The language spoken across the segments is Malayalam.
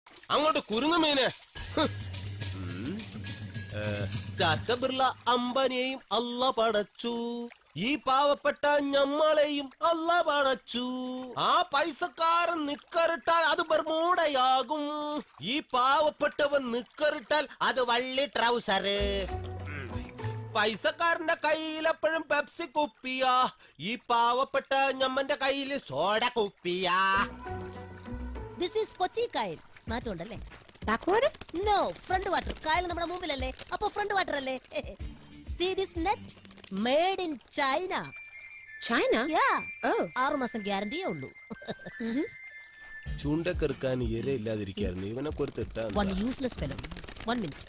അങ്ങോട്ട് കുരുങ്ങു മീന് ഹ്. ഉം. ഏ, ടാറ്റ ബിർള അംബാനിയെയും അല്ല പടച്ചു ഈ പാവപ്പെട്ട ഞമ്മളെയും അല്ല പടച്ചു ആ പൈസക്കാരൻ നിക്കറിട്ടാൽ അത് ബർമൂടയാകും ഈ പാവപ്പെട്ടവൻ നിക്കറിട്ടാൽ അത് വള്ളി ട്രൗസറ് പൈസക്കാരന്റെ കയ്യിൽ എപ്പോഴും പെപ്സി കുപ്പിയാ ഈ പാവപ്പെട്ട ഞമ്മന്റെ കയ്യിൽ സോഡ കുപ്പിയാ ദിസ് ഈസ് കൊച്ചി കായൽ മാറ്റമുണ്ടല്ലേ ബാക്ക്വേർഡ് നോ ഫ്രണ്ട് വാട്ടർ കായൽ നമ്മുടെ മുമ്പിലല്ലേ അപ്പൊ ഫ്രണ്ട് വാട്ടർ അല്ലേ see this net made in China China യാ ഓ ആറു മാസം ഗ്യാരണ്ടിയേ ഉള്ളൂ ചൂണ്ടക്കെറുക്കാൻ ഇര ഇല്ലാതിരിക്കായിരുന്നു ഇവനെ കൊടുത്തിട്ടാ one useless fellow one minute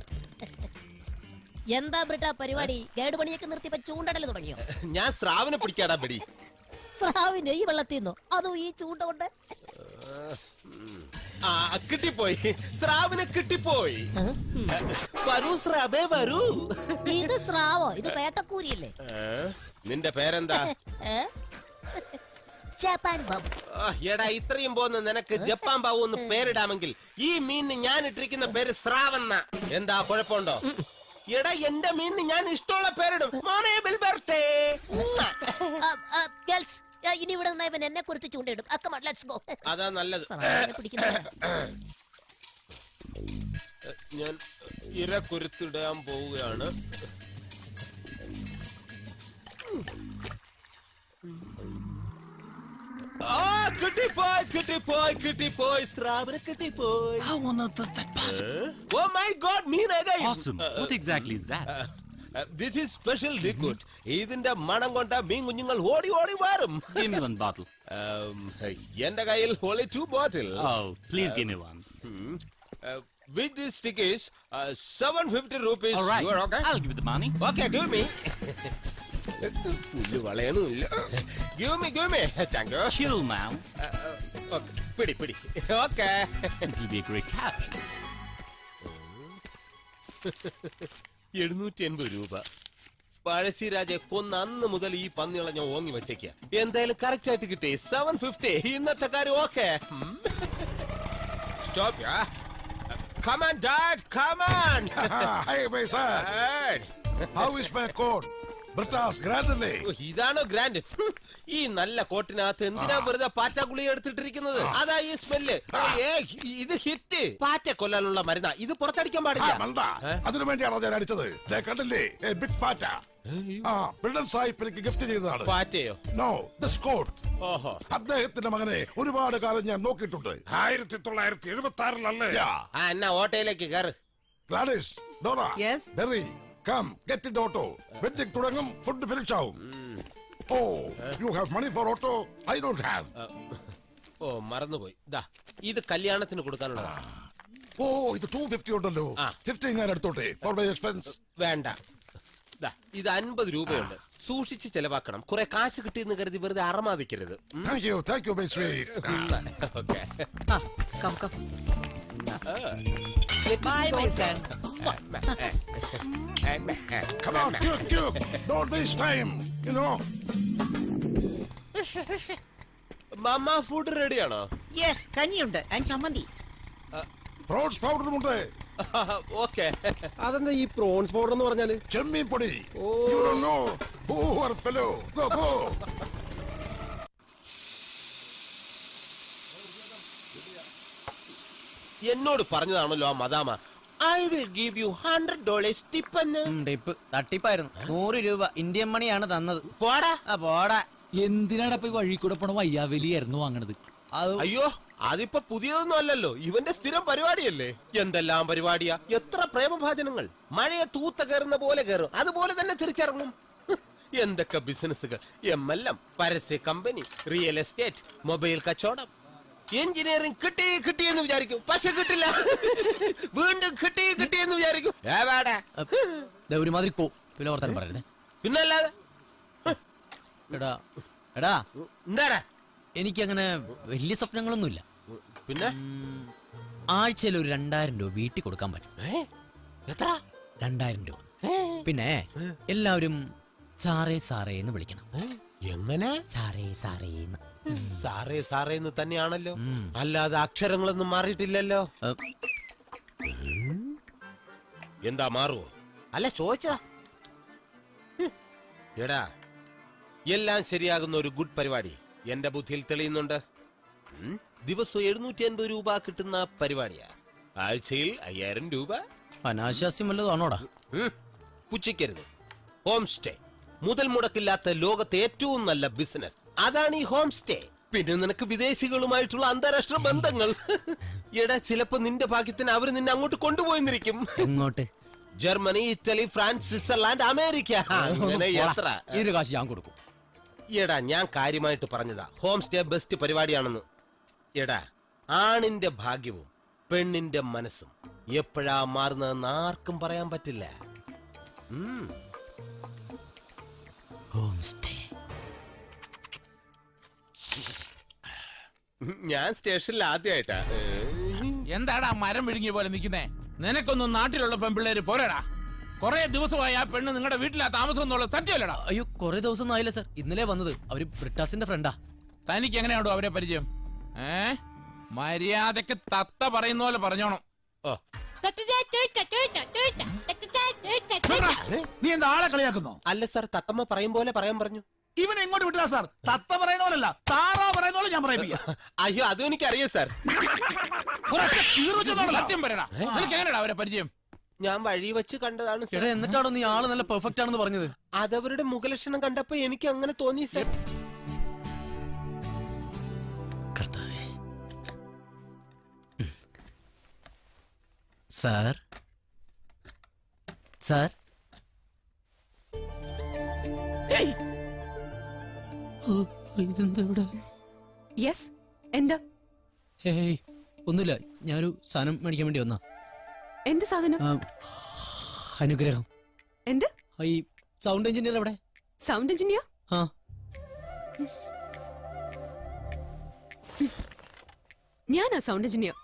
എന്താ ബ്രിട്ട പരിപാടി ഗൈഡ് പണിയൊക്കെ നിർത്തിയപ്പോ ചൂണ്ടടൽ തുടങ്ങിയോ ഞാൻ സ്രാവിനെ പിടിക്കാടാ പിടി സ്രാവിന് ഈ വെള്ളത്തിൽ നിന്നോ അതോ ഈ ചൂണ്ട കൊണ്ട് ആ കിട്ടിപ്പോയി സ്രാവിനെ കിട്ടിപ്പോയി വരൂ സ്രാബേ വരൂ ഇത് സ്രാവോ ഇത് പേട്ടക്കൂരിയല്ലേ ഏ? നിന്റെ പേരെന്താ ഏ? ജപ്പാൻ ബാബു ആ, എടാ ഇത്രയും പോന്ന് നിനക്ക് ജപ്പാൻ ബാബു എന്ന് പേരിടാമെങ്കിൽ ഈ മീനിന് ഞാൻ ഇട്ടിരിക്കുന്ന പേര് സ്രാവെന്ന എന്താ കുഴപ്പമുണ്ടോ എടാ എന്റെ മീനിന് ഞാൻ ഇഷ്ടമുള്ള പേരിടും മോനെ ബിൽബർട്ടേ ഗേൾസ് ഇനി ഇവിടെ നിന്നാ ഇവൻ എന്നെ കുറിച്ച് ചൂണ്ടയിടും അക്ക ലെറ്റ്സ് ഗോ അതാ നല്ലത് ഞാൻ ഇര കുരുത്തിടാൻ പോവുകയാണ് ആ കിട്ടിപ്പോയി കിട്ടിപ്പോയി കിട്ടിപ്പോയി സ്രാവിനെ കിട്ടിപ്പോയി How on earth is that possible? Oh my god മീൻ again. Awesome. What exactly is that? This is special liquid ഇതിന്റെ മണം കൊണ്ട മീൻ കുഞ്ഞുങ്ങൾ ഓടി ഓടി വരും Give me one bottle. Um, എന്റെ കയ്യിൽ only two bottle Oh, please give me one. Hmm. Uh, with this tickets, uh, 750 rupees. All right. You are okay? I'll give you the money. Okay, give me. പുല്ല് വളയണമില്ല give me, give me. Thank you. Chill, man. Uh, uh, okay. പിടി പിടി okay It'll be a great catch. എഴുന്നൂറ്റി എൺപത് രൂപ പഴശ്ശിരാജെ കൊന്ന അന്ന് മുതൽ ഈ പന്നികളെ ഞാൻ ഓങ്ങി വെച്ചേക്ക എന്തായാലും കറക്റ്റ് ആയിട്ട് കിട്ടി സെവൻ ഫിഫ്റ്റി ഇന്നത്തെ കാര്യം okay stop come on dad come on hey, my son. How is my coat? Britas, grandly. ഇതാണോ ഗ്രാൻഡ് ഹും, ഈ നല്ല കോട്ടിനകത്ത് എന്തിനാ വെറുതെ പാറ്റ ഗുളി എടുത്തിട്ടിരിക്കുന്നത് അതാ ഈ സ്മെല്ല് ഏ ഇത് ഹിറ്റ് പാറ്റ കൊല്ലാനുള്ള മരുന്നാ ഇത് പുറത്തടിക്കാൻ ആ, പാടില്ല മണ്ട അതിനു വേണ്ടിയാണോ ഞാൻ അടിച്ചത് ദേ കണ്ടില്ലേ ബിഗ് പാറ്റ ആ ബ്രിഡൻ സാഹിബ് എനിക്ക് ഗിഫ്റ്റ് ചെയ്തതാണ് പാറ്റയോ നോ ദിസ് കോട്ട് ഓഹോ അദ്ദേഹത്തിന്റെ മകനെ ഒരുപാട് കാലം ഞാൻ നോക്കിയിട്ടുണ്ട് ആയിരത്തി തൊള്ളായിരത്തി എഴുപത്തി ആറിലല്ലേ ആ എന്നാ ഓട്ടോയിലേക്ക് കയറ് Gladys Dora Yes? Derry come get in auto wedding തുടങ്ങും ഫുഡ് ഫിനിഷ് ആവും oh you have money for auto I don't have oh മറന്നുപോയി ദാ ഇത് കല്യാണത്തിന് കൊടുക്കാനുള്ളതാ ഓ ഇത് ടു ഫിഫ്റ്റി ഉണ്ടല്ലോ ആ. ഫിഫ്റ്റി ഞാൻ എടുത്തോട്ടെ ഫോർ മൈ എക്സ്പെൻസ് വേണ്ട ദാ ഇത് അൻപത് രൂപയുണ്ട് സൂക്ഷിച്ച് ചെലവാക്കണം കുറെ കാശ് കിട്ടിയെന്ന് കരുതി വെറുതെ അറമാദിക്കരുത് thank you thank you my sweet okay Ah, come, come. Bye, my son. Come on, quick, quick. Don't waste time. You know. Mamma food റെഡിയാണോ Yes, കഞ്ഞിയുണ്ട് ആൻഡ് ചമ്മന്തി പ്രോൺസ് പൗഡറും ഉണ്ട് ഓക്കെ അതെന്താ ഈ പ്രോൺസ് പൗഡർ എന്ന് പറഞ്ഞാല് ചെമ്മീൻ പൊടി You don't know. Poor fellow. Go, go. എന്നോട് പറഞ്ഞതാണല്ലോ ആ മദാമ I will give you hundred dollars tip എന്ന് ടിപ്പ് തട്ടിപ്പായിരുന്നു നൂറ് രൂപ ഇന്ത്യൻ മണിയാണ് തന്നത് പോടാ ആ പോടാ എന്തിനാണ് ഇപ്പൊ ഈ വഴി കൂടെ പോണ വയ്യാവലിയായിരുന്നു വാങ്ങണത് അത് അയ്യോ അതിപ്പോ പുതിയതൊന്നും അല്ലല്ലോ ഇവന്റെ സ്ഥിരം പരിപാടിയല്ലേ എന്തെല്ലാം പരിപാടിയാ എത്ര പ്രേമഭാചനങ്ങൾ മഴയെ തൂത്ത കയറുന്ന പോലെ കയറും അതുപോലെ തന്നെ തിരിച്ചിറങ്ങും ഹ്, എന്തൊക്കെ ബിസിനസ്സുകൾ എം എൽ എം പരസ്യ കമ്പനി റിയൽ എസ്റ്റേറ്റ് മൊബൈൽ കച്ചവടം എഞ്ചിനീയറിംഗ് കിട്ടി കിട്ടി എന്ന് വിചാരിക്കും പക്ഷെ കിട്ടില്ല വീണ്ടും കിട്ടി കിട്ടി എന്ന് വിചാരിക്കും ഏവാടാ ദേ ഒരുമാതിരി കോ പിന്നെ ഓർത്താനും പറയരുതേ പിന്നല്ലാതെ എടാ എടാ എന്താടാ എനിക്കങ്ങനെ വലിയ സ്വപ്നങ്ങളൊന്നുമില്ല പിന്നെ ആഴ്ചയിൽ ഒരു രണ്ടായിരം രൂപ വീട്ടിൽ കൊടുക്കാൻ പറ്റും ഏ? എത്ര രണ്ടായിരം രൂപ പിന്നെ എല്ലാവരും സാറേ സാറേ എന്ന് വിളിക്കണം എങ്ങനെ സാറേ സാറേ എന്ന് സാറേ സാറേ എന്ന് തന്നെയാണല്ലോ അല്ലാതെ അക്ഷരങ്ങളൊന്നും മാറിയിട്ടില്ലല്ലോ ഉം. എന്താ മാറുവോ അല്ല ചോദിച്ചതാ ഉം. എടാ എല്ലാം ശരിയാകുന്ന ഒരു ഗുഡ് പരിപാടി എന്റെ ബുദ്ധിയിൽ തെളിയുന്നുണ്ട് ഉം. ദിവസവും എഴുന്നൂറ്റി അൻപത് രൂപ കിട്ടുന്ന പരിപാടിയാ ആഴ്ചയിൽ അയ്യായിരം രൂപ അനാശാസ്യം വല്ലതാണോടാ ഉം. പുച്ഛിക്കരുത് ഹോം സ്റ്റേ മുതൽ മുടക്കില്ലാത്ത ലോകത്തെ ഏറ്റവും നല്ല ബിസിനസ് അതാണ് ഈ ഹോം സ്റ്റേ പിന്നെ നിനക്ക് വിദേശികളുമായിട്ടുള്ള അന്താരാഷ്ട്ര ബന്ധങ്ങൾ എടാ ചിലപ്പോ നിന്റെ ഭാഗ്യത്തിന് അവര് നിന്നെ അങ്ങോട്ട് കൊണ്ടുപോയിന്നിരിക്കും എങ്ങോട്ട് Germany Italy France Switzerland America അങ്ങനെ എത്ര ഇതിന്റെ കാശ് ഞാൻ കൊടുക്കും എടാ ഞാൻ കാര്യമായിട്ട് പറഞ്ഞതാ ഹോം സ്റ്റേ ബെസ്റ്റ് പരിപാടിയാണെന്ന് എടാ ആണിന്റെ ഭാഗ്യവും പെണ്ണിന്റെ മനസ്സും എപ്പോഴാ മാറുന്നതെന്ന് ആർക്കും പറയാൻ പറ്റില്ല ഉം. ഹോം സ്റ്റേ ഞാൻ സ്റ്റേഷനിൽ ആദ്യമായിട്ടാ എന്താടാ മരം വിഴുങ്ങിയ പോലെ നിൽക്കുന്നേ നിനക്കൊന്നും നാട്ടിലുള്ള പെൺപിള്ളേര് പോരാടാ കൊറേ ദിവസമായി ആ പെണ്ണ് നിങ്ങളുടെ വീട്ടിലാ താമസം എന്നുള്ള സത്യമല്ലടാ അയ്യോ കുറെ ദിവസം ഒന്നും ആയില്ല സർ ഇന്നലെ വന്നത് അവര് ബ്രിട്ടാസിന്റെ ഫ്രണ്ടാ തനിക്ക് എങ്ങനെയാണോ അവരെ പരിചയം ഏ മര്യാദക്ക് തത്ത പറയുന്ന പോലെ പറഞ്ഞോണം ഓ നീ എന്താ ആളെ കളിയാക്കുന്നോ അല്ല സാർ തത്തമ്മ പറയും പോലെ പറയാൻ പറഞ്ഞു ഇവനെ എങ്ങോട്ട് വിട്ടാ സാർ തത്ത പറയുന്ന പോലല്ല താറാ പറയുന്ന പോലെ ഞാൻ പറയിപ്പിക്കാം അയ്യോ അതും എനിക്കറിയാം സാർ ഒരൊറ്റ കീറ് വെച്ചതാണല്ലോ. സത്യം പറയടാ നിനക്ക് എങ്ങനെയാടാ അവരെ പരിചയം ഞാൻ വഴി വെച്ച് കണ്ടതാണ് എടാ സാർ എന്നിട്ടാണോ നീ ആള് നല്ല പെർഫെക്റ്റ് ആണെന്ന് പറഞ്ഞത് അതവരുടെ മുഖലക്ഷണം കണ്ടപ്പോ എനിക്ക് അങ്ങനെ തോന്നി സാർ കർത്താവേ സാർ സാർ ഇതെന്താ ഇവിടെ യെസ് എന്താ ഏയ് ഒന്നുമില്ല ഞാനൊരു സാധനം മേടിക്കാൻ വേണ്ടി വന്നാ എന്ത് സാധനം ആ, അനുഗ്രഹം എന്ത് ആ, ഈ സൗണ്ട് എഞ്ചിനീയർ എവിടെ സൗണ്ട് എഞ്ചിനീയർ ആ ഞാനാ sound engineer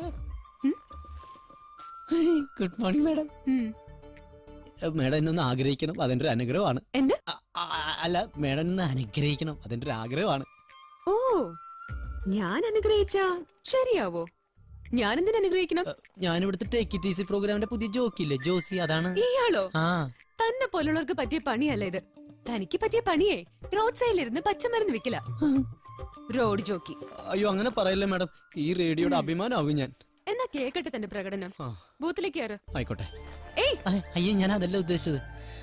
good morning madam madam എന്നെ ഒന്ന് ആഗ്രഹിക്കണം അതെന്റെ ഒരു അനുഗ്രഹമാണ് എന്ത് അ- അ- അല്ല മാഡം എന്നെ അനുഗ്രഹിക്കണം അതെന്റെ ഒരു ആഗ്രഹമാണ് ഓ ഞാൻ അനുഗ്രഹിച്ച ശരിയാവോ ഞാൻ എന്തിനു അനുഗ്രഹിക്കണം ഞാൻ ഇവിടുത്തെ ടേക്ക് ടി സി പ്രോഗ്രാമിന്റെ പുതിയ ജോക്കില്ലേ ജോസി അതാണ് ഇയാളോ ആ തന്നെ പോലുള്ളവർക്ക് പറ്റിയ പണിയല്ല ഇത് തനിക്ക് പറ്റിയ പണിയേ റോഡ് സൈഡിലിരുന്ന് പച്ചമരുന്ന് വിക്കല റോഡ് ജോക്കി അയ്യോ അങ്ങനെ പറയല്ലേ മാഡം ഈ റേഡിയോയുടെ അഭിമാനമാകും ഞാൻ എന്നാ കേക്കട്ടെ തന്റെ പ്രകടനം ആ. ബൂത്തിലേക്ക് കയറ് ആയിക്കോട്ടെ ഏയ് അയ്- അയ്യോ ഞാൻ അതല്ല ഉദ്ദേശിച്ചത്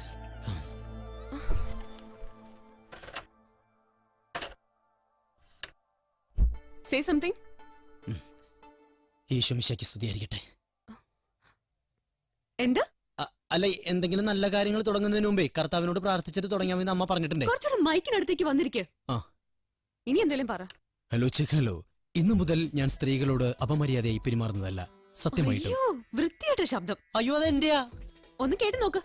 സേ സംതിങ് ഈശോമിശയ്ക്ക് സ്തുതിയായിരിക്കട്ടെ എന്താ അ- അല്ല എന്തെങ്കിലും നല്ല കാര്യങ്ങൾ തുടങ്ങുന്നതിന് മുമ്പേ കർത്താവിനോട് പ്രാർത്ഥിച്ചിട്ട് തുടങ്ങാമെന്ന് അമ്മ പറഞ്ഞിട്ടുണ്ടേ കുറച്ചുകൂടെ മൈക്കിനടുത്തേക്ക് വന്നിരിക്കെ ആ. ഇനി എന്തെങ്കിലും പറ ഹലോ ചെക്ക് ഹലോ ഇന്നു മുതൽ ഞാൻ സ്ത്രീകളോട് അപമര്യാദയായി പെരുമാറുന്നതല്ല സത്യമായിട്ടും അയ്യോ വൃത്തിയായിട്ട ശബ്ദം അയ്യോ അതെന്റെയാ ഒന്ന് കേട്ട് നോക്ക്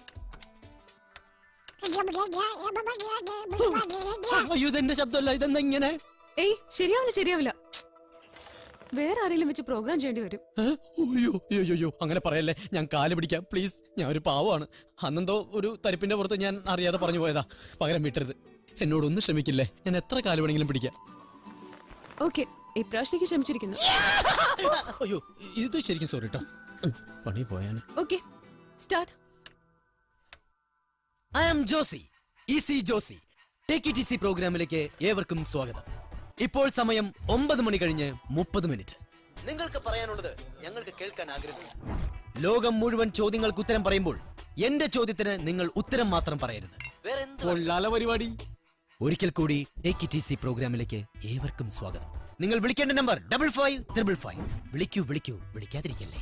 അയ്യോ ഇതെന്റെ ശബ്ദമല്ല ഇതെന്താ ഇങ്ങനെ ഏയ് ശരിയാവില്ല ശരിയാവില്ല വേറെ ആരെങ്കിലും വെച്ച് പ്രോഗ്രാം ചെയ്യേണ്ടി വരും ഏ? അയ്യോ അയ്യോ അയ്യോ, അയ്യോ അങ്ങനെ പറയല്ലേ ഞാൻ കാല് പിടിക്കാം പ്ലീസ് ഞാൻ ഒരു പാവമാണ് അന്നെന്തോ ഒരു തരിപ്പിന്റെ പുറത്ത് ഞാൻ അറിയാതെ പറഞ്ഞു പോയതാ പകരം വിട്ടരുത് എന്നോടൊന്നും ക്ഷമിക്കില്ലേ ഞാൻ എത്ര കാല് വേണമെങ്കിലും പിടിക്കാം ഓക്കെ ഇപ്രാവശ്യത്തേക്ക് ക്ഷമിച്ചിരിക്കുന്നു അയ്യോ ഇത് ശരിക്കും സോറി കേട്ടോ പണി പോയാന് okay start I am Josy easy Josy take it easy പ്രോഗ്രാമിലേക്ക് ഏവർക്കും സ്വാഗതം ഇപ്പോൾ സമയം ഒമ്പത് മണി കഴിഞ്ഞ് മുപ്പത് മിനിറ്റ് നിങ്ങൾക്ക് പറയാനുള്ളത് ഞങ്ങൾക്ക് കേൾക്കാൻ ആഗ്രഹം ലോകം മുഴുവൻ ചോദ്യങ്ങൾക്ക് ഉത്തരം പറയുമ്പോൾ എന്റെ ചോദ്യത്തിന് നിങ്ങൾ ഉത്തരം മാത്രം പറയരുത് വേറെ കൊള്ളാല പരിപാടി ഒരിക്കൽ കൂടി ടേക്ക് ഇറ്റ് ഈസി പ്രോഗ്രാമിലേക്ക് ഏവർക്കും സ്വാഗതം നിങ്ങൾ വിളിക്കേണ്ട number double five triple five വിളിക്കൂ വിളിക്കൂ വിളിക്കാതിരിക്കല്ലേ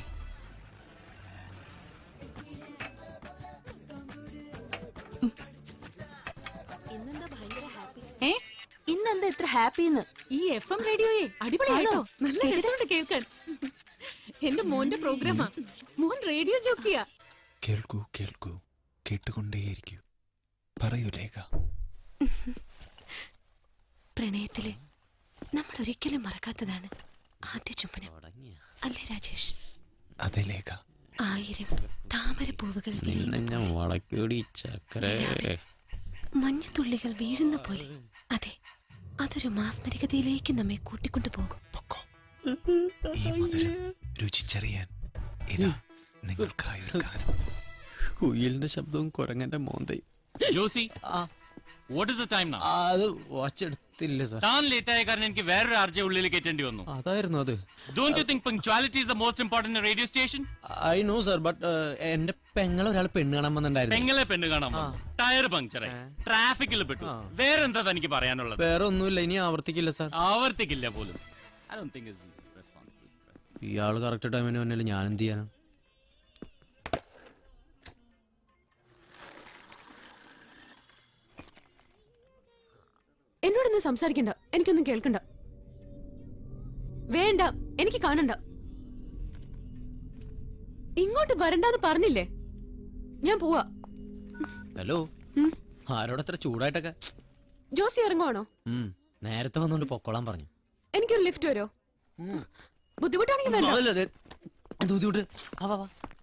ഏ ഇന്നെന്താ ഇത്ര ഹാപ്പിന്ന് ഈ എഫ് എം റേഡിയോയെ അടിപൊളിയാട്ടോ നല്ല രസമുണ്ട് കേൾക്കാൻ എന്റെ മോന്റെ പ്രോഗ്രാമാ മോൻ റേഡിയോ ജോക്കിയാ കേൾക്കൂ കേൾക്കൂ കേട്ടുകൊണ്ടേയിരിക്കൂ പറയൂ ലേഖ പ്രണയത്തില് നമ്മൾ ഒരിക്കലും മറക്കാത്തതാണ് ആദ്യ ചുംബനം അല്ലേ രാജേഷ് അതെ ലേഖ ആയിരം താമരപ്പൂവുകൾ വിരിയുന്ന വളക്കൂടി ചക്കരേ മഞ്ഞുതുള്ളികൾ വീഴുന്ന പോലെ അതെ അതൊരു മാസ്മരികതയിലേക്ക് നമ്മെ കൂട്ടിക്കൊണ്ടു പോകും ഈ മധുരം രുചിച്ചറിയാൻ ഇതാ നിങ്ങൾക്കായി ഒരു ഗാനം കുയിലിന്റെ ശബ്ദവും കുരങ്ങന്റെ മോന്തയും Josy what is the time now അത് വാച്ച് എടുത്തില്ല സാർ താൻ ലേറ്റ് ആയ കാരണം എനിക്ക് വേറൊരു ആർജെ ഉള്ളിൽ കയറ്റേണ്ടി വന്നു അതായിരുന്നു അത് don't you think punctuality is the most important radio station I know sir but എന്റെ പെങ്ങളെ ഒരാൾ പെണ്ണ് കാണാൻ വന്നിട്ടുണ്ടായിരുന്നു പെങ്ങളെ പെണ്ണ് കാണാൻ ടയർ പങ്ക്ചറായി ട്രാഫിക്കിൽ പെട്ടു വേറെന്താ തനിക്ക് പറയാനുള്ളത് വേറെ ഒന്നുമില്ല ഇനി ആവർത്തിക്കില്ല സാർ ആവർത്തിക്കില്ല പോലും I don't think it's responsible. ഇയാള് കറക്റ്റ് ടൈമിന് മുന്നിൽ ഞാൻ എന്ത് ചെയ്യാനാ എന്നോടൊന്നും സംസാരിക്കണ്ട എനിക്കൊന്നും കേൾക്കണ്ട വേണ്ട എനിക്ക് കാണണ്ട ഇങ്ങോട്ട് വരണ്ടെന്ന് പറഞ്ഞില്ലേ ഞാൻ പോവാ ഹലോ ആരോടത്ര ചൂടായിട്ടൊക്കെ ജോസി ഇറങ്ങുവാണോ ഉം, നേരത്തെ വന്നോണ്ട് പൊക്കോളാൻ പറഞ്ഞു എനിക്കൊരു ലിഫ്റ്റ് വരുമോ ബുദ്ധിമുട്ടാണെങ്കിൽ വേണ്ട അതല്ല, അത് എന്ത് ബുദ്ധിമുട്ട് ആ, വാ, വാ.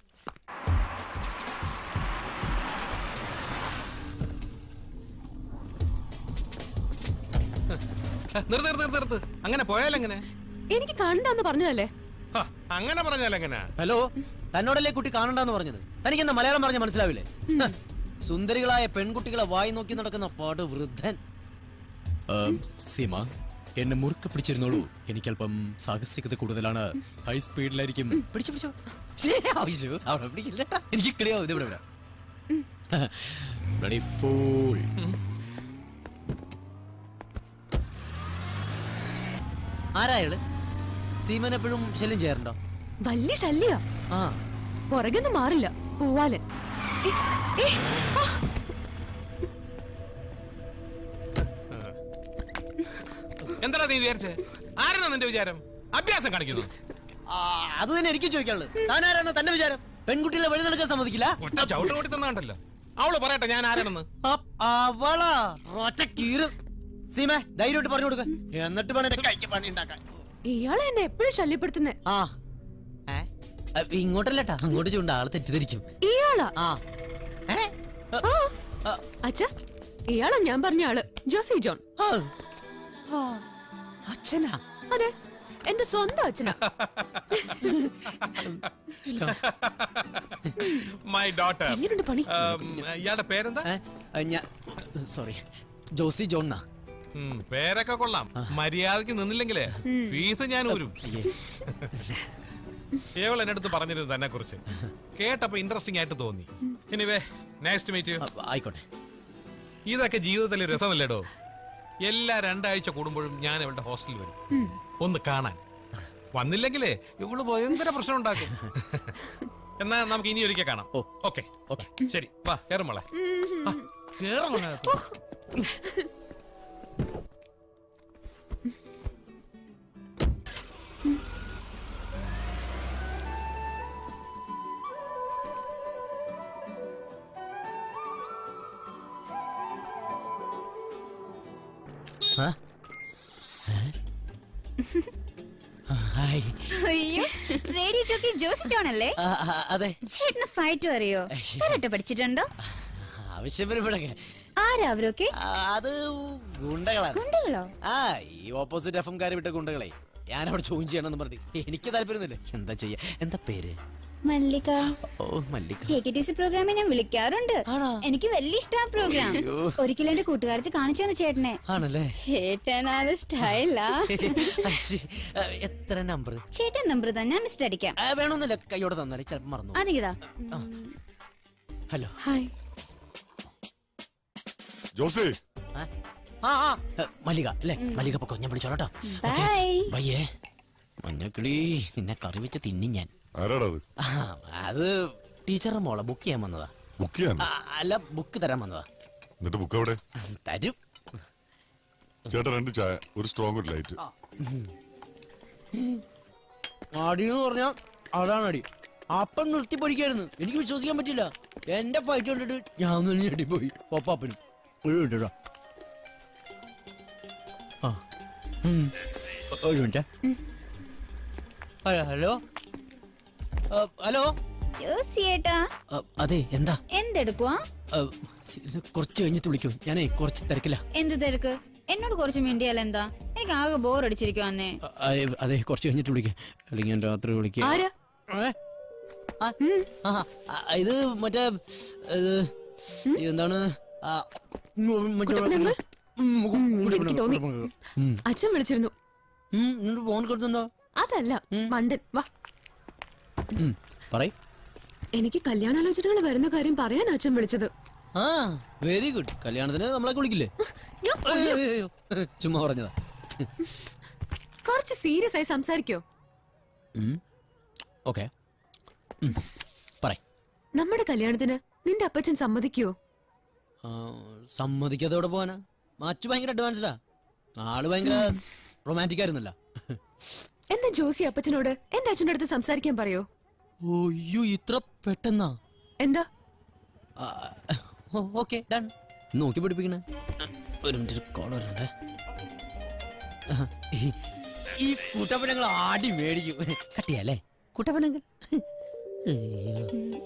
നിർത്ത് നിർത്ത് നിർത്ത് നിർത്ത് അങ്ങനെ പോയാലെങ്ങനെ എനിക്ക് കണ്ടെന്ന് പറഞ്ഞതല്ലേ ഹ, അങ്ങനെ പറഞ്ഞാലെങ്ങനെ ഹലോ തന്നോടല്ലേ കുട്ടി കാണണ്ടെന്ന് പറഞ്ഞത് തനിക്ക് എന്താ മലയാളം പറഞ്ഞ മനസ്സിലാവില്ലേ ഹ, സുന്ദരികളായ പെൺകുട്ടികളെ വായി നോക്കി നടക്കുന്ന പാട് വൃദ്ധൻ സീമ എന്നെ മുറുക്കെ പിടിച്ചിരുന്നോളൂ എനിക്കല്പം സാഹസികത കൂടുതലാണ് ഹൈ സ്പീഡിലായിരിക്കും പിടിച്ചു പിടിച്ചോ ഛേ, ആവശ്യോ, അവിടെ പിടിക്കില്ല ട്ടാ. എനിക്ക് കിളിയാവും ഇത് ഇവിടെ ഇവിടെ Bloody fool. ആരാ അയാള് സീമൻ എപ്പോഴും ശല്യം ചെയ്യാറുണ്ടോ വലിയ ശല്യ ആ പുറകെന്ന് മാറില്ല പൂവാലൻ ഏ, ഏ, ആ, എന്താടാ നീ വിചാരിച്ചേ ആരാണ് നിന്റെ വിചാരം അഭ്യാസം കാണിക്കുന്നു ആ, അത് തന്നെ എനിക്ക് ചോദിക്കാനുള്ളത് താനാരാന്ന തന്റെ വിചാരം പെൺകുട്ടികളെ വഴി നടക്കാൻ സമ്മതിക്കില്ല ഒറ്റ ചവിട്ട് കൂടി തന്നാണ്ടല്ലോ അവള് പറയട്ടെ ഞാൻ ആരാണെന്ന് അ- അവളാ ഒറ്റ കീറും സീമേ ധൈര്യമായിട്ട് പറഞ്ഞു കൊടുക്ക എന്നിട്ട് വേണം എന്റെ കൈക്ക് പണി ഉണ്ടാക്കാൻ ഇയാളെ എന്നെ എപ്പോഴും ശല്യപ്പെടുത്തുന്നേ ആ ഏ? അ, ഇങ്ങോട്ടല്ലട്ടാ അങ്ങോട്ട് ചൂണ്ട ആള് തെറ്റിദ്ധരിക്കും ഇയാളാ ആ ആ. അച്ഛാ ഇയാളാ ഞാൻ പറഞ്ഞ ആള് ജോസി ജോൺ അച്ഛനാ അതെ എന്റെ സ്വന്തം അച്ഛനാ മൈ ഡോട്ടർ എങ്ങനെയുണ്ട് പണി ഇയാളുടെ പേരെന്താ ഞാൻ സോറി ജോസി ജോണ്ണാ ഉം, പേരൊക്കെ കൊള്ളാം മര്യാദക്ക് നിന്നില്ലെങ്കിലേ ഫീസ് ഞാൻ ഊരും ഇവൾ എന്റെ അടുത്ത് പറഞ്ഞിരുന്നു തന്നെ കുറിച്ച് കേട്ടപ്പോ ഇൻട്രസ്റ്റിംഗ് ആയിട്ട് തോന്നി എനിവേ നെക്സ്റ്റ് മീറ്റ് ആയിക്കോട്ടെ ഇതൊക്കെ ജീവിതത്തിൽ ഒരു രസമല്ലേടോ എല്ലാ രണ്ടാഴ്ച കൂടുമ്പോഴും ഞാൻ ഇവളുടെ ഹോസ്റ്റലിൽ വരും ഒന്ന് കാണാൻ വന്നില്ലെങ്കിലേ ഇവള് ഭയങ്കര പ്രശ്നം ഉണ്ടാക്കും എന്നാ നമുക്ക് ഇനി ഒരിക്കൽ കാണാം ഓക്കെ ഓക്കെ ശരി വാ കേറും മോളെ ആ, കേറ് മോളെ അകത്ത്. ആ? ഹായ് അയ്യോ റേഡിയോ ജോക്കി ജോസി ജോൺ അല്ലേ ആ, ആ, അതെ ചേട്ടന് ഫൈറ്റ് അറിയോ കരാട്ടെ പഠിച്ചിട്ടുണ്ടോ ആവശ്യം വരുമ്പോഴൊക്കെ ആരാ അവരൊക്കെ അത് ഗുണ്ടകളാണ് ഗുണ്ടകളോ ആ ഈ ഓപ്പോസിറ്റ് എഫ് എംകാര് വിട്ട ഗുണ്ടകളെ ഞാൻ അവിടെ ചോദ്യം ചെയ്യണമെന്ന് പറഞ്ഞു എനിക്ക് താല്പര്യമൊന്നുമില്ല എന്താ ചെയ്യാ എന്താ പേര് മല്ലിക ഓ Mallika K K T C പ്രോഗ്രാമിൽ ഞാൻ വിളിക്കാറുണ്ട് എനിക്ക് വലിയ ഇഷ്ടമാണ് പ്രോഗ്രാം അയ്യോ. ഒരിക്കലും എന്റെ കൂട്ടുകാരത്തി കാണിച്ചു തന്നു ചേട്ടനെ ആണല്ലേ ചേട്ടനാല് സ്റ്റൈലാ അശ്ശി, ആ, എത്ര നമ്പർ ചേട്ടൻ നമ്പർ തന്നെ മിസ്റ്റർ അടിക്കാം വേണമെന്നില്ല കൈയോടെ തന്നാലേ ചിലപ്പോൾ മറന്നു അതിതാ ഹലോ ഹായ് ജോസേ ആ ആ ആ, മല്ലിക അല്ലേ മല്ലിക പൊക്കോ ഞാൻ വിളിച്ചോളട്ടോ ബൈ ബയ്യേ മഞ്ഞക്കിളി നിന്നെ കറി വെച്ച് തിന്നി ഞാൻ ആരാടാ അത് ആ, അത് ടീച്ചറുടെ മോളെ ബുക്ക് ചെയ്യാൻ വന്നതാ ബുക്ക് ചെയ്യാൻ ആ, അല്ല ബുക്ക് തരാൻ വന്നതാ എന്നിട്ട് ബുക്ക് എവിടെ തരും ചേട്ടാ രണ്ട് ചായ ഒരു സ്ട്രോങ് ഒരു ലൈറ്റ് അടി എന്ന് പറഞ്ഞാ അതാണ് അടി അപ്പം നിർത്തി പഠിക്കായിരുന്നു എനിക്ക് വിശ്വസിക്കാൻ പറ്റില്ല എന്റെ ഫൈറ്റ് കണ്ടിട്ട് ഞാൻ തന്നെ ഞെട്ടിപ്പോയി ഒപ്പാപ്പനും ഒരു മിനിറ്റ് കേട്ടോ ആ ഉം. ഒരു മിനിറ്റ് ഹലോ ആ, ഹലോ ജോസി ഏട്ടാ ആ, അതെ എന്താ എന്തെടുക്കുവാ ആ, ഇത് കുറച്ച് കഴിഞ്ഞിട്ട് വിളിക്കും ഞാനേ കുറച്ച് തിരക്കില്ല എന്ത് തിരക്ക് എന്നോട് കുറച്ച് മിണ്ടിയാൽ എന്താ എനിക്ക് ആകെ ബോർ അടിച്ചിരിക്കുവാന്നേ അ- അതെ കുറച്ച് കഴിഞ്ഞിട്ട് വിളിക്കാം അല്ലെങ്കിൽ ഞാൻ രാത്രി വിളിക്കാം ആരാ ഏ? ആ, ആ, ആ, ഇത് മറ്റേ ഇത് എന്താണ് ആ, ഉം, മറ്റേ കുട്ടപ്പനങ്ങൾ? ഉം, ഉം, എനിക്ക് തോന്നി ഉം. അച്ഛൻ വിളിച്ചിരുന്നു ഉം, നിന്നോട് ഫോൺ കൊടുത്തെന്തോ അതല്ല മണ്ടൻ വാ പറയ് എനിക്ക് കല്യാണാലോചനകൾ വരുന്ന കാര്യം പറയാൻ അച്ഛൻ വിളിച്ചത് ആ വെരി ഗുഡ് കല്യാണത്തിന് നമ്മളെ വിളിക്കില്ലേ ഞാൻ ഏയ്, ഏയ്, ഏയ്, ഏയ്, ചുമ്മാ പറഞ്ഞതാ കുറച്ച് സീരിയസ് ആയി സംസാരിക്കോ ഓക്കെ പറയ് നമ്മുടെ കല്യാണത്തിന് നിന്റെ അപ്പച്ചൻ സമ്മതിക്കോ ആ, സമ്മതിക്കാതെ എവിടെ പോവാനാ മാച്ചു ഭയങ്കര അഡ്വാൻസ്ഡാ ആള് ഭയങ്കര റൊമാൻറ്റിക് ആയിരുന്നല്ല എന്താ ജോസി അപ്പച്ചനോട് എന്റെ അച്ഛൻ്റെ അടുത്ത് സംസാരിക്കാൻ പറയോ അയ്യോ ഇത്ര പെട്ടെന്നാ എന്താ ഓക്കെ ഡൺ നോക്കി പിടിപ്പിക്കണേ ഒരു മിനിറ്റ് കോൾ വരണ്ടേ ആ, ഈ- ഈ കുട്ടപ്പനങ്ങൾ ആടി മേടിക്കും കട്ടിയല്ലേ കുട്ടപ്പനങ്ങൾ അയ്യോ.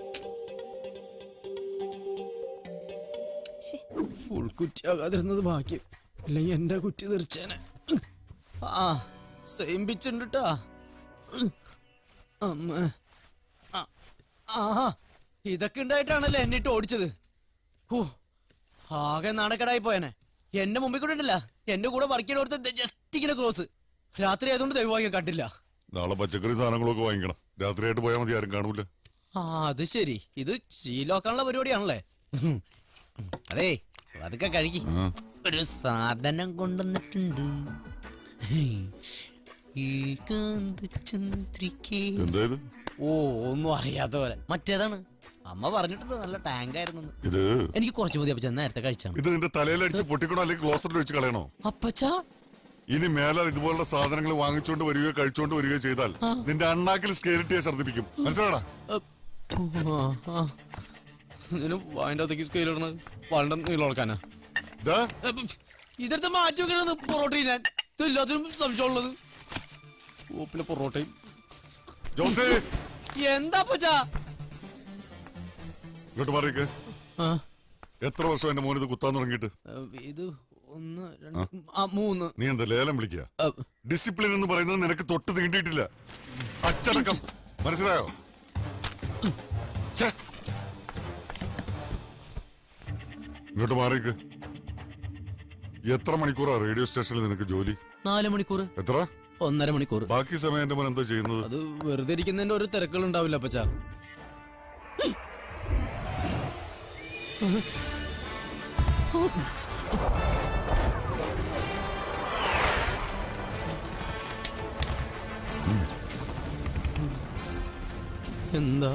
ഫുൾ കുറ്റിയാകാതിരുന്നത് ഭാഗ്യം അല്ലെങ്കിൽ എന്റെ കുറ്റി തെറിച്ചേനെ ആ സെയിം പിച്ചുണ്ട് ട്ടാ അമ്മ ആ, ആഹാ ഇതൊക്കെ ഉണ്ടായിട്ടാണല്ലേ എന്നിട്ട് ഓടിച്ചത് ഹൂ ആകെ നാണക്കേടായി പോയനെ എന്റെ മുമ്പിൽ കൂടെ ഉണ്ടല്ല എന്റെ കൂടെ വർക്ക് ചെയ്ത് കൊടുത്ത ജസ്റ്റ് ഇങ്ങനെ ക്രോസ് രാത്രി ആയതുകൊണ്ട് ദൈവഭാഗ്യം കണ്ടില്ല നാളെ പച്ചക്കറി സാധനങ്ങളൊക്കെ വാങ്ങിക്കണം രാത്രിയായിട്ട് പോയാൽ മതി ആരും കാണൂല ആ അത് ശരി ഇത് ശീലോക്കാനുള്ള പരിപാടിയാണല്ലേ ഉം. അതെ അതൊക്കെ കഴുകി ഒരു സാധനം കൊണ്ടുവന്നിട്ടുണ്ട് ഏകാന്തചന്ദ്രികേ. എന്തായത് ഓ ഒന്നും അറിയാത്ത പോലെ മറ്റേതാണ് അമ്മ പറഞ്ഞിട്ടുണ്ട് നല്ല ടാങ്ക് ആയിരുന്നു ഇത് എനിക്ക് കുറച്ച് മതി അപ്പച്ച നേരത്തെ കഴിച്ചാണ് ഇത് നിന്റെ തലയിലടിച്ച് പൊട്ടിക്കണോ അല്ലെങ്കിൽ ക്ലോസറ്റിൽ വെച്ച് കളയണോ അപ്പച്ചാ ഇനി മേലാൽ ഇതുപോലുള്ള സാധനങ്ങൾ വാങ്ങിച്ചുകൊണ്ട് വരികയോ കഴിച്ചുകൊണ്ട് വരികയോ ചെയ്താൽ നിന്റെ അണ്ണാക്കിൽ സ്കേലിട്ടിയെ ഛർദ്ദിപ്പിക്കും മനസ്സിലാടാ ഇതിനും വായന്റെ അകത്തേക്ക് സ്കെയിൽ ഇടണത് വളരെ നീളം ഉളക്കാനാ ഇതെടുത്ത് മാറ്റി വെക്കണത് പൊറോട്ടയും ഞാൻ ഇത് എല്ലാത്തിനും സംശയമുള്ളത് ഓപ്പിലെ പൊറോട്ടയും ജോസേ എന്താ പച്ചാ ഇങ്ങോട്ട് മാറിയേക്ക് എത്ര വർഷം എന്റെ മോനിത് കുത്താൻ തുടങ്ങിയിട്ട് ഇത് ഒന്ന് രണ്ട് ആ മൂന്ന് നീ എന്താ ലേലം വിളിക്കുക ഡിസിപ്ലിൻ എന്ന് പറയുന്നത് നിനക്ക് തൊട്ട് തീണ്ടിയിട്ടില്ല അച്ചടക്കം മനസ്സിലായോ ഛെ. ഇങ്ങോട്ട് മാറിയേക്ക് എത്ര മണിക്കൂറാ റേഡിയോ സ്റ്റേഷനിൽ നിനക്ക് ജോലി നാല് മണിക്കൂർ എത്ര ഒന്നര മണിക്കൂർ ബാക്കി സമയം എന്റെ മോൻ എന്താ ചെയ്യുന്നത് അത് വെറുതെ ഇരിക്കുന്നതിന്റെ ഒരു തിരക്കുകൾ ഉണ്ടാവില്ല പച്ചാ എന്താ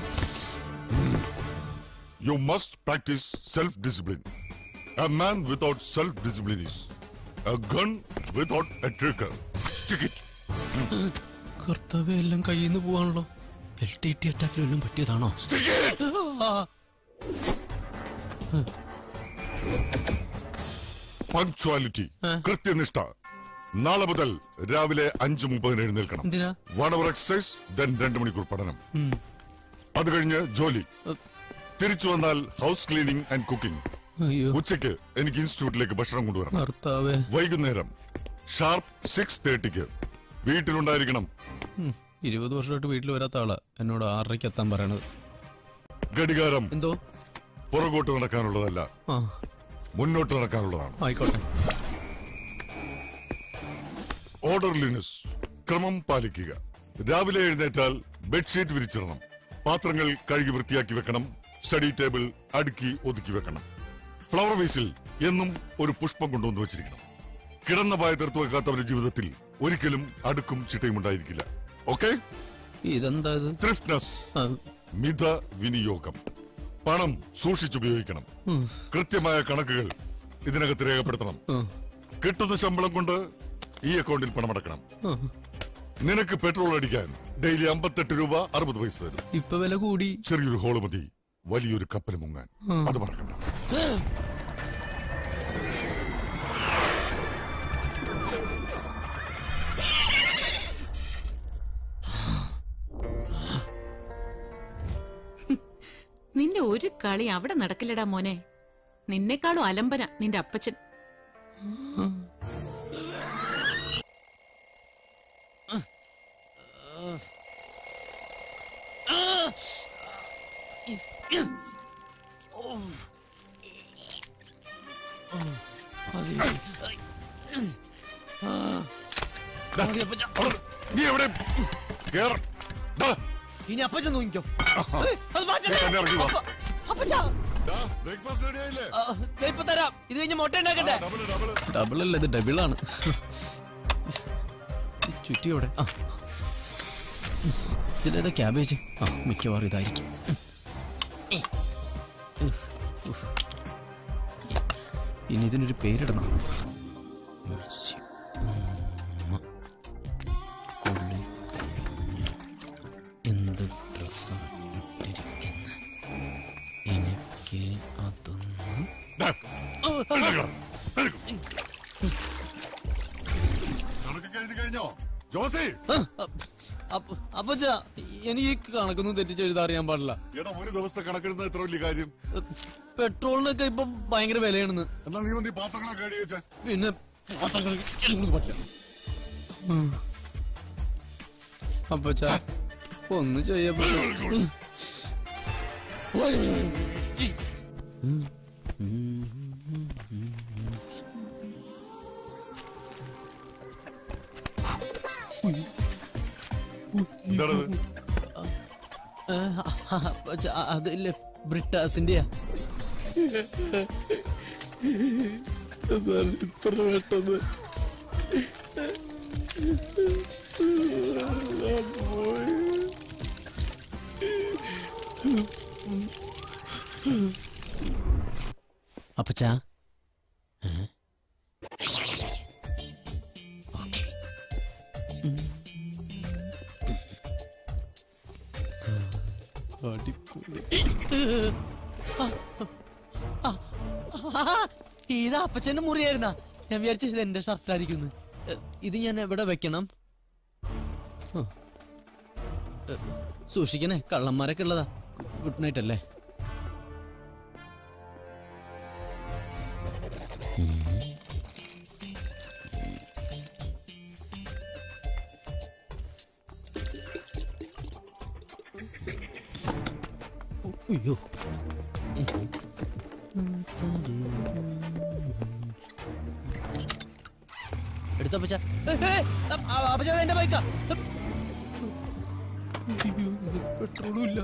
You must practice self-discipline. A man without self-discipline is a gun without a trigger. Stick it. കർത്താവ് എല്ലാം കയ്യിൽ നിന്ന് പോവാണല്ലോ എൽ ടി ടി അറ്റാക്കിൽ വല്ലതും പറ്റിയതാണോ പങ്ക്ച്വാലിറ്റി കൃത്യനിഷ്ഠ നാളെ മുതൽ രാവിലെ അഞ്ചു മുപ്പതിന് എഴുന്നേൽക്കണം എന്തിനാ വൺ അവർ എക്സസൈസ് ദെൻ രണ്ട് മണിക്കൂർ പഠനം ഉം. അത് കഴിഞ്ഞ് ജോലി തിരിച്ചു വന്നാൽ ഹൗസ് ക്ലീനിങ് ആൻഡ് കുക്കിംഗ് അയ്യോ ഉച്ചയ്ക്ക് എനിക്ക് ഇൻസ്റ്റിറ്റ്യൂട്ടിലേക്ക് ഭക്ഷണം കൊണ്ടുവരണം കർത്താവേ വൈകുന്നേരം ഷാർപ്പ് സിക്സ് തേർട്ടിക്ക് വീട്ടിലുണ്ടായിരിക്കണം ഉം, ഇരുപത് വർഷമായിട്ട് വീട്ടിൽ വരാത്ത ആളാ എന്നോട് ആറരയ്ക്ക് എത്താൻ പറയണത് ഘടികാരം എന്തോ പുറകോട്ട് നടക്കാനുള്ളതല്ല ആ മുന്നോട്ട് നടക്കാനുള്ളതാണ് ആയിക്കോട്ടെ ഓർഡർലിനെസ് ക്രമം പാലിക്കുക രാവിലെ എഴുന്നേറ്റാൽ ബെഡ്ഷീറ്റ് വിരിച്ചിടണം പാത്രങ്ങൾ കഴുകി വൃത്തിയാക്കി വെക്കണം സ്റ്റഡി ടേബിൾ അടുക്കി ഒതുക്കി വെക്കണം ഫ്ലവർ വേസിൽ എന്നും ഒരു പുഷ്പം കൊണ്ടുവന്ന് വെച്ചിരിക്കണം കിടന്ന പായ തീർത്തു വെക്കാത്തവരുടെ ജീവിതത്തിൽ ഒരിക്കലും അടുക്കും ചിട്ടയും ഉണ്ടായിരിക്കില്ല ഓക്കെ ഇതെന്താ ഇത് ത്രിഫ്റ്റ്നസ് മിത വിനിയോഗം പണം സൂക്ഷിച്ചുപയോഗിക്കണം ഉം. കൃത്യമായ കണക്കുകൾ ഇതിനകത്ത് രേഖപ്പെടുത്തണം കിട്ടുന്ന ശമ്പളം കൊണ്ട് ഈ അക്കൗണ്ടിൽ പണമടക്കണം നിനക്ക് പെട്രോൾ അടിക്കാൻ ഡെയിലി അമ്പത്തെട്ട് രൂപ അറുപത് പൈസ തരും ഇപ്പൊ വില കൂടി ചെറിയൊരു ഹോള് മതി വലിയൊരു കപ്പൽ മുങ്ങാൻ ആ. അത് മറക്കണ്ട നിന്റെ ഒരു കളി അവിടെ നടക്കില്ലടാ മോനെ നിന്നെക്കാളും അലമ്പന നിന്റെ അപ്പച്ചൻ നീ എവിടെ കേറ ഡാ, ഇനി അപ്പച്ചൻ നോക്കിക്കോ എന്നെ ഇറക്കി വാ. അപ്പച്ചാ ഡാ, breakfast ready ആയില്ലേ? ഇപ്പൊ തരാം ഇത് കഴിഞ്ഞ് മുട്ട ഉണ്ടാക്കട്ടെ ആ, double, double. ഡബിൾ അല്ല ഇത് ഡബിളാണ് ചുറ്റിയോടെ ആ ഇതിലേതാ ക്യാബേജ് ആ മിക്കവാറും ഇതായിരിക്കും ഇനി ഇതിനൊരു പേരിടണം കൊള്ളി എന്ത് ഡ്രസ്സാണ് ഇട്ടിരിക്കുന്നത് എനിക്ക് അതൊന്ന് ഡാ, എഴുന്നേക്കണം, എഴുന്നേക്കണം. കണക്കൊക്കെ എഴുതി കഴിഞ്ഞോ ജോസി അപ്പച്ച എനിക്ക് ഈ കണക്കൊന്നും തെറ്റിച്ചെഴുതാൻ അറിയാൻ പാടില്ല എടാ ഒരു ദിവസത്തെ കണക്കെഴുതുന്നത് എത്ര വലിയ കാര്യം പെട്രോളിനൊക്കെ ഇപ്പൊ ഭയങ്കര വിലയാണെന്ന് എന്നാ നീ വന്ന് ഈ പാത്രങ്ങളൊക്കെ കഴുകി വെച്ചേ പിന്നെ പാത്രങ്ങൾ എനിക്കൊന്നും പറ്റില്ല അപ്പച്ച ഒന്ന് ചെയ്യപ്പോ എന്താണത് അപ്പച്ച അതില്ലേ ബ്രിട്ടാസിന്റെയാ ഇത്ര പെട്ടെന്ന് അപ്പച്ച ഇത് അപ്പച്ചന്റെ മുറിയായിരുന്ന ഞാൻ വിചാരിച്ചു ഇത് എന്റെ ഷർട്ടായിരിക്കുന്നു ഇത് ഞാൻ എവിടെ വെക്കണം ഹ. എ, സൂക്ഷിക്കണേ കള്ളന്മാരൊക്കെ ഉള്ളതാ ഗുഡ് നൈറ്റ് അല്ലേ അയ്യോ എടുത്തോ അപ്പച്ച അപ്പച്ച എന്റെ ബൈക്കാ പെട്രോളും ഇല്ല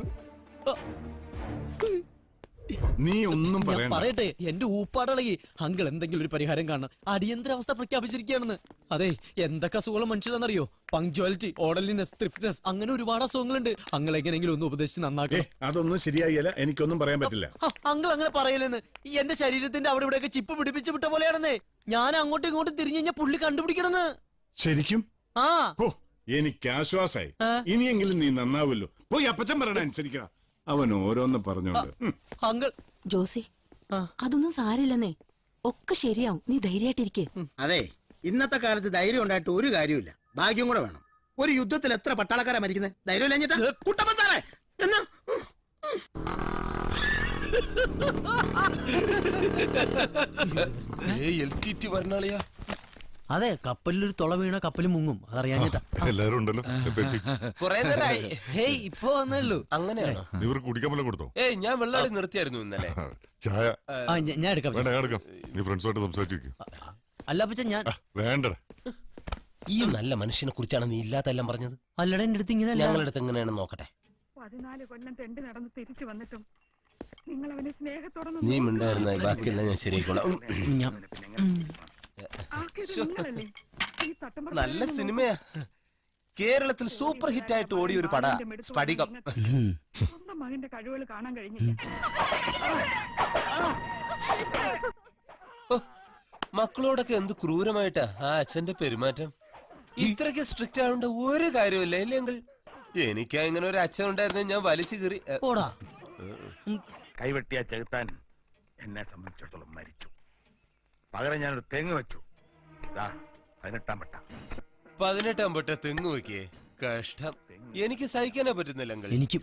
നീ ഒന്നും ഞാൻ പറയണ്ട പറയട്ടെ എന്റെ ഊപ്പാടളകി അങ്കിൾ എന്തെങ്കിലും ഒരു പരിഹാരം കാണണം അടിയന്തരാവസ്ഥ പ്രഖ്യാപിച്ചിരിക്കുകയാണെന്ന് അതെ എന്തൊക്കെ അസുഖമുള്ള മനുഷ്യരാണെന്നറിയോ പങ്ക്ച്വാലിറ്റി ഓർഡർലിനെസ് ത്രിഫ്റ്റ്നെസ് അങ്ങനെ ഒരുപാട് അസുഖങ്ങളുണ്ട് അങ്ങൾ എങ്ങനെയെങ്കിലും ഒന്ന് ഉപദേശിച്ച് നന്നാക്കണം അതൊന്നും ശരിയായില്ല എനിക്കൊന്നും പറയാൻ പറ്റില്ല അങ്കിൾ അങ്ങനെ പറയലെന്ന് ഈ എന്റെ ശരീരത്തിന്റെ അവിടെ ഇവിടെയൊക്കെ ചിപ്പ് പിടിപ്പിച്ച് വിട്ട പോലെയാണെന്നേ ഞാൻ അങ്ങോട്ടും ഇങ്ങോട്ടും തിരിഞ്ഞു കഴിഞ്ഞാൽ പുള്ളി കണ്ടുപിടിക്കണമെന്ന് ശരിക്കും ആ ഓ എനിക്ക് ആശ്വാസായി ഇനിയെങ്കിലും നീ നന്നാവുമല്ലോ പോയി അപ്പച്ചൻ പറയണ അനുസരിക്കണ അവൻ ഓരോന്ന് പറഞ്ഞോണ്ട് ഉം. അങ്കിൾ ജോസി അതൊന്നും സാരില്ലെന്നേ ഒക്കെ ശരിയാവും നീ ധൈര്യമായിട്ടിരിക്കേ അതെ ഇന്നത്തെ കാലത്ത് ധൈര്യം ഉണ്ടായിട്ട് ഒരു കാര്യമില്ല ഭാഗ്യം കൂടെ വേണം ഒരു യുദ്ധത്തിൽ എത്ര പട്ടാളക്കാരാ മരിക്കുന്നത് ധൈര്യം ഇല്ലഞ്ഞിട്ടാ കുട്ടപ്പൻ സാറേ എന്നാ വരണാളിയാ അതെ കപ്പലിലൊരു തുള വീണ കപ്പൽ മുങ്ങും അതറിയാഞ്ഞിട്ടാ എല്ലാരും ഉണ്ടല്ലോ ഇപ്പൊ എത്തി. കൊറേ നേരമായി ഹേയ് ഇപ്പൊ വന്നല്ലോ അങ്ങനെയാണോ നീ ഇവർക്ക് കുടിക്കാൻ വല്ലതും കൊടുത്തോ ഏയ് ഞാൻ വെള്ളാടി നിർത്തിയായിരുന്നു ഇന്നലെ ചായ ആ, ഞ- ഞാൻ എടുക്കാം വേണ്ട ഞാൻ എടുക്കാം നീ ഫ്രണ്ട്സുമായിട്ട് സംസാരിച്ചിരിക്കും അല്ല അപ്പച്ച ഞാൻ വേണ്ടടാ ഈ നല്ല മനുഷ്യനെ കുറിച്ചാണ് നീ ഇല്ലാത്തെല്ലാം പറഞ്ഞത് അല്ലടാ എന്റെ അടുത്ത് ഇങ്ങനെ ഞങ്ങളുടെ അടുത്ത് എങ്ങനെയാണെന്ന് നോക്കട്ടെ പതിനാല് കൊല്ലം തെണ്ടി നടന്ന് തിരിച്ചു വന്നിട്ടും നിങ്ങൾ അവനെ സ്നേഹത്തോടെ നീ മിണ്ടായിരുന്ന ബാക്കിയെല്ലാം ഞാൻ ശരിയായിക്കോളാം ഉം. ഞാൻ നിങ്ങളല്ലേ ഈ തട്ടമ്പറ നല്ല സിനിമയാ കേരളത്തിൽ സൂപ്പർ ഹിറ്റ് ആയിട്ട് ഓടിയ ഒരു പട സ്ഫടികം സ്വന്തം മകന്റെ കഴിവുകൾ കാണാൻ കഴിഞ്ഞില്ല മക്കളോടൊക്കെ എന്ത് ക്രൂരമായിട്ടാ ആ അച്ഛന്റെ പെരുമാറ്റം ഇത്രയ്ക്ക് സ്ട്രിക്റ്റ് ആവേണ്ട ഒരു കാര്യമില്ല ഇല്ലെങ്കിൽ എനിക്ക് ഇങ്ങനെ ഒരു അച്ഛൻ ഉണ്ടായിരുന്നെ ഞാൻ വലിച്ചു കീറി ഏ, പോടാ കൈവെട്ടിയ ചെകുത്താൻ എന്നെ സംബന്ധിച്ചിടത്തോളം മരിച്ചു പകരം ഞാനൊരു തെങ്ങ് വെച്ചു ദാ, പതിനെട്ടാം പട്ട പതിനെട്ടാം പൊട്ട തെങ്ങ് വെക്കേ കഷ്ടം എനിക്ക് സഹിക്കാനേ പറ്റുന്നില്ലെങ്കിൽ എനിക്ക്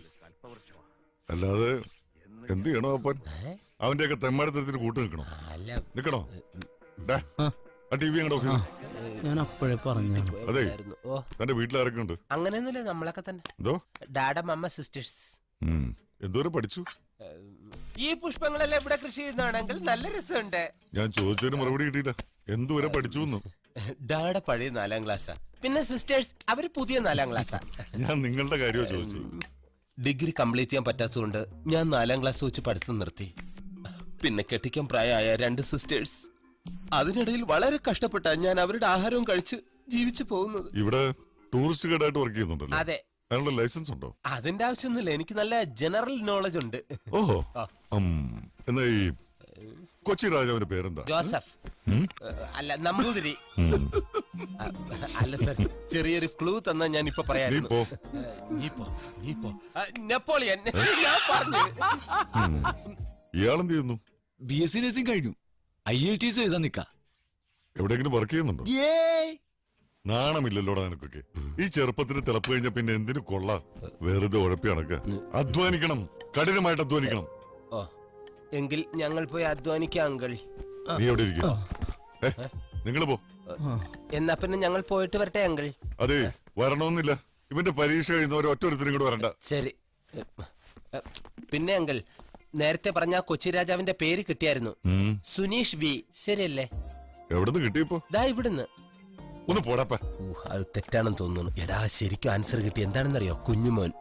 അല്ലാതെ എന്ത് ചെയ്യണോ അപ്പൻ അവന്റെയൊക്കെ തെമ്മാടത്തരത്തിന് കൂട്ട് നിൽക്കണോ നിൽക്കണോ ഡാ, ആ ടി വി അങ്ങോട്ട് ഓഫ് ചെയ്തോ. ഞാൻ അപ്പോഴേ പറഞ്ഞു അതെ ഓ. തന്റെ വീട്ടിലാരൊക്കെ ഉണ്ട് അങ്ങനെയൊന്നുമില്ല നമ്മളൊക്കെ തന്നെ എന്തോ ഡാഡ മമ്മ സിസ്റ്റേഴ്സ് ഉം. എന്തോരം പഠിച്ചു ഈ പുഷ്പങ്ങളെല്ലാം ഇവിടെ കൃഷി ചെയ്യുന്നതാണെങ്കിൽ നല്ല രസമുണ്ട് ഞാൻ ചോദിച്ചതിന് മറുപടി കിട്ടിയില്ല എന്തുവരെ പഠിച്ചു എന്ന് ഡാഡ പഴയ നാലാം ക്ലാസ്സാ പിന്നെ സിസ്റ്റേഴ്സ് അവര് പുതിയ നാലാം ക്ലാസ്സാ ഞാൻ നിങ്ങളുടെ കാര്യമോ ചോദിച്ചു ഡിഗ്രി കംപ്ലീറ്റ് ചെയ്യാൻ പറ്റാത്തതുകൊണ്ട് ഞാൻ നാലാം ക്ലാസ് വെച്ച് പഠിത്തം നിർത്തി പിന്നെ കെട്ടിക്കാൻ പ്രായമായ രണ്ട് സിസ്റ്റേഴ്സ് അതിനിടയിൽ വളരെ കഷ്ടപ്പെട്ട ഞാൻ അവരുടെ ആഹാരവും കഴിച്ച് ജീവിച്ചു പോകുന്നത് ഇവിടെ ടൂറിസ്റ്റ് ഗൈഡായിട്ട് വർക്ക് ചെയ്യുന്നുണ്ടല്ലോ അതെ അതിനുള്ള ലൈസൻസ് ഉണ്ടോ അതിന്റെ ആവശ്യമൊന്നുമില്ല എനിക്ക് നല്ല ജനറൽ നോളജ് ഉണ്ട് ഓഹോ ആ. ഉം. എന്നാ ഈ കൊച്ചി രാജാവിന്റെ പേരെന്താ ജോസഫ് ഉം? ഏഹ്, അല്ല നമ്പൂതിരി ഉം. അ- അല്ല സർ ചെറിയൊരു ക്ലൂ തന്നാ ഞാൻ ഇപ്പൊ പറയായിരുന്നു നീ പോ. ഏഹ്, നീ പോ നീ പോ ആ, നെപ്പോളിയൻ ഞാൻ പറഞ്ഞു ഇയാളെന്ത് ചെയ്യുന്നു ബി എസ് സി നഴ്സിംഗ് കഴിഞ്ഞു ഐ എൽ ടി എസ് എഴുതാൻ നിക്ക എവിടെയെങ്കിലും വർക്ക് ചെയ്യുന്നുണ്ടോ നാണമില്ലല്ലോടാ നിനക്കൊക്കെ ഈ ചെറുപ്പത്തിന് തിളപ്പ് കഴിഞ്ഞ പിന്നെ എന്തിനു കൊള്ള വെറുതെ ഉഴപ്പി അണക്ക അധ്വാനിക്കണം കഠിനമായിട്ട് അധ്വാനിക്കണം ഓ എങ്കിൽ ഞങ്ങൾ പോയി അധ്വാനിക്കാം അങ്കിൾ നീ എവിടെ ഇരിക്കും നിങ്ങൾ പോ എന്നാ പിന്നെ ഞങ്ങൾ പോയിട്ട് വരട്ടെ അങ്കിൾ അതെ വരണമെന്നില്ല ഇവന്റെ പരീക്ഷ കഴിയുന്നവരെ ഒറ്റൊരുത്തരും കൂടെ വരണ്ട ശരി ഏഹ്, പിന്നെ അങ്കിൾ നേരത്തെ പറഞ്ഞ ആ കൊച്ചി രാജാവിന്റെ പേര് കിട്ടിയായിരുന്നു ഉം. സുനീഷ് വി ശരിയല്ലേ എവിടുന്ന് കിട്ടിയപ്പോ ദാ ഇവിടുന്ന് ഒന്ന് പോടാപ്പ ഊ, അത് തെറ്റാണെന്ന് തോന്നുന്നു എടാ ശരിക്കും ആൻസർ കിട്ടി എന്താണെന്നറിയോ കുഞ്ഞുമോൻ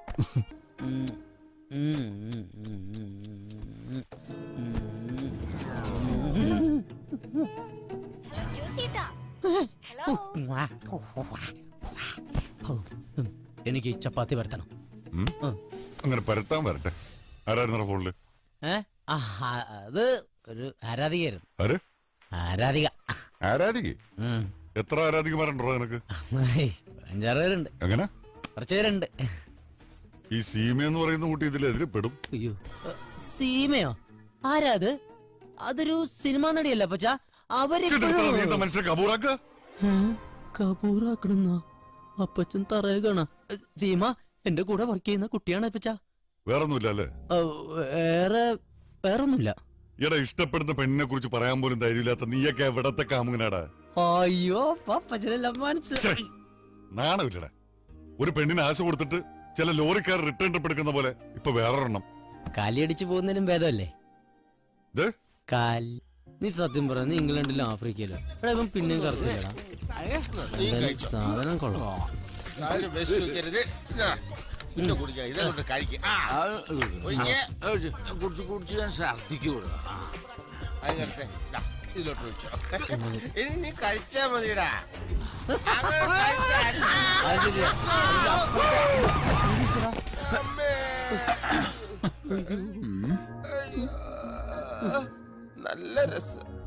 എനിക്ക് ചപ്പാത്തി പരത്തണം ഉം? അങ്ങനെ പരത്താൻ വരട്ടെ ആരായിരുന്നു ഫോണില് ഏ ആ, അത് ഒരു ആരാധികയായിരുന്നു ആര് ആരാധിക ആരാധിക ഉം. എത്ര ആരാധികമാരുണ്ടോ നിനക്ക് അഞ്ചാറ് പേരുണ്ട് എങ്ങനെ കുറച്ച് പേരുണ്ട് ഈ സീമ എന്ന് പറയുന്ന കുട്ടി ഇതിലെതിരെ പെടും അയ്യോ സീമയോ ആരാ അത് അതൊരു സിനിമാ നടിയല്ല പച്ച ചിത്രത്തിൽ നീ എന്താ മനുഷ്യരെ കബൂറാക്ക കപൂറാക്കണെന്ന അപ്പച്ചൻ തറയകണ സീമ എന്റെ കൂടെ വർക്ക് ചെയ്യുന്ന കുട്ടിയാണ് അപ്പച്ച വേറൊന്നുമില്ല അല്ലേ വേറെ വേറൊന്നുമില്ല എടാ ഇഷ്ടപ്പെടുന്ന പെണ്ണിനെ കുറിച്ച് പറയാൻ പോലും ധൈര്യമില്ലാത്ത നീയൊക്കെ എവിടത്തെ കാമുകനാടാ അയ്യോ അപ്പച്ചനെല്ലാം മനസ്സിലായി നാണമില്ലടാ ഒരു പെണ്ണിന് ആശ കൊടുത്തിട്ട് ചില ലോറിക്കാർ റിട്ടേൺ ട്രിപ്പ് എടുക്കുന്ന പോലെ ഇപ്പൊ വേറൊരെണ്ണം കാലിയടിച്ചു പോകുന്നതിനും ഭേദമല്ലേ ഇത് കാലി നീ സത്യം പറ നീ ഇംഗ്ലണ്ടിലും ആഫ്രിക്കയിലും എടാ ഇവൻ പിന്നെയും കറുത്തില്ലടാ എന്തായാലും സാധനം കൊള്ളാം സാധനം വേസ്റ്റ് വെക്കരുത് ഇതാ, ഇത് കുടിക്കാം ഇതേ കൊണ്ട് കഴിക്കും ആ, ഒഴിഞ്ഞ്. കുടിച്ച് കുടിച്ച് ഞാൻ ഛർദിക്കൂടാ അതിനകത്തെ ദാ, ഇതിലോട്ട് വെച്ചോ ഇനി നീ കഴിച്ചാ മതിടാ അങ്ങനെ കഴിച്ചാ- അമ്മേ. നല്ല രസം